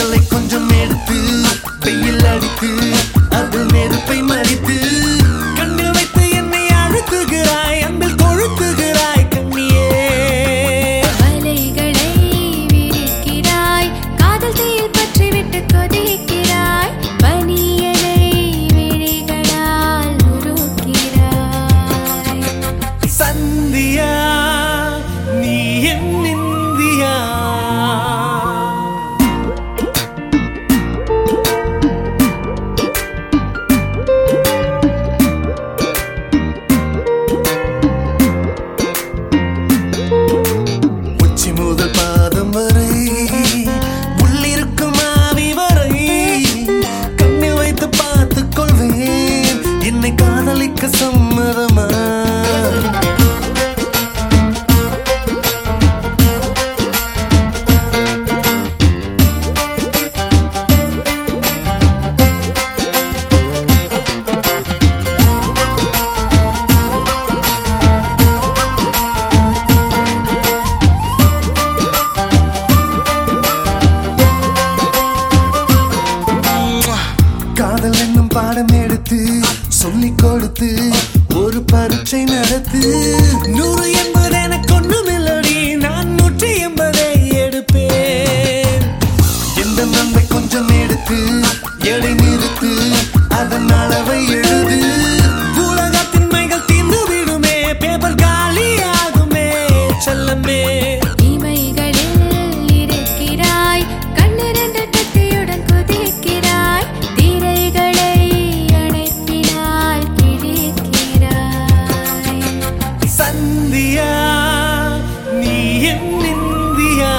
காதலை கொஞ்சம் எடுத்து வெயில் அடித்து அதில் நெருப்பை மறித்து கண்ணில் வைத்து என்னை அழுத்துகிறாய் அன்பில் கொழுத்துகிறாய் கண்ணியே வலைகளை விரிக்கிறாய் காதல் தீயில் பற்றிவிட்டு கொதிக்கிறாய் பனியலை விழிகளால் உருக்கிறாய் சந்தியா நீ என் இந்தியா உச்சி முதல் பாதம் வரை உள்ளிருக்கும் ஆவி வரை கண்ணில் வைத்து பார்த்துக் கொள்வேன் என்னை காதலிக்க சம்மதமா காதல் என்னும் பாடம் எடுத்து சொல்லிக் கொடுத்து ஒரு பரீட்சை நடத்து நூறு என்பது எனக்கு ஒண்ணுமில்லடி நான் நூற்றி எண்பதை எடுப்பேன் எந்த நன்மை கொஞ்சம் எடுத்து எடை நிறுத்து அதன் அளவை எழுது உலகத்தின் மைகள் தீர்ந்து விடுமே பேப்பர் காலியாகுமே செல்லமே இமைகளில் இருக்கிறாய் கண்ணிரண்டு கத்தியுடன் குதிக்கிறாய் திரைகளை அணைப்பினால் கிழிக்கிறாய் சந்தியா நீ என் இந்தியா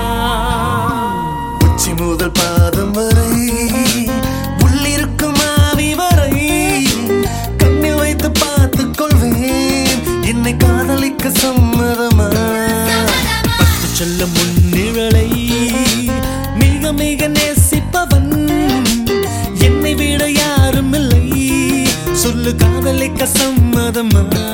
உச்சி முதல் பாதம் வரை உள்ளிருக்கும் ஆவி வரை கண்ணில் வைத்து பார்த்துக் கொள்வேன் என்னை காதலிக்க சம்மதமா பட்டு செல்ல முன்னிழலை மிக மிக நேசிப்பவன் என்னை விட யாரும் இல்லை சொல்லு காதலிக்க சம்மதமா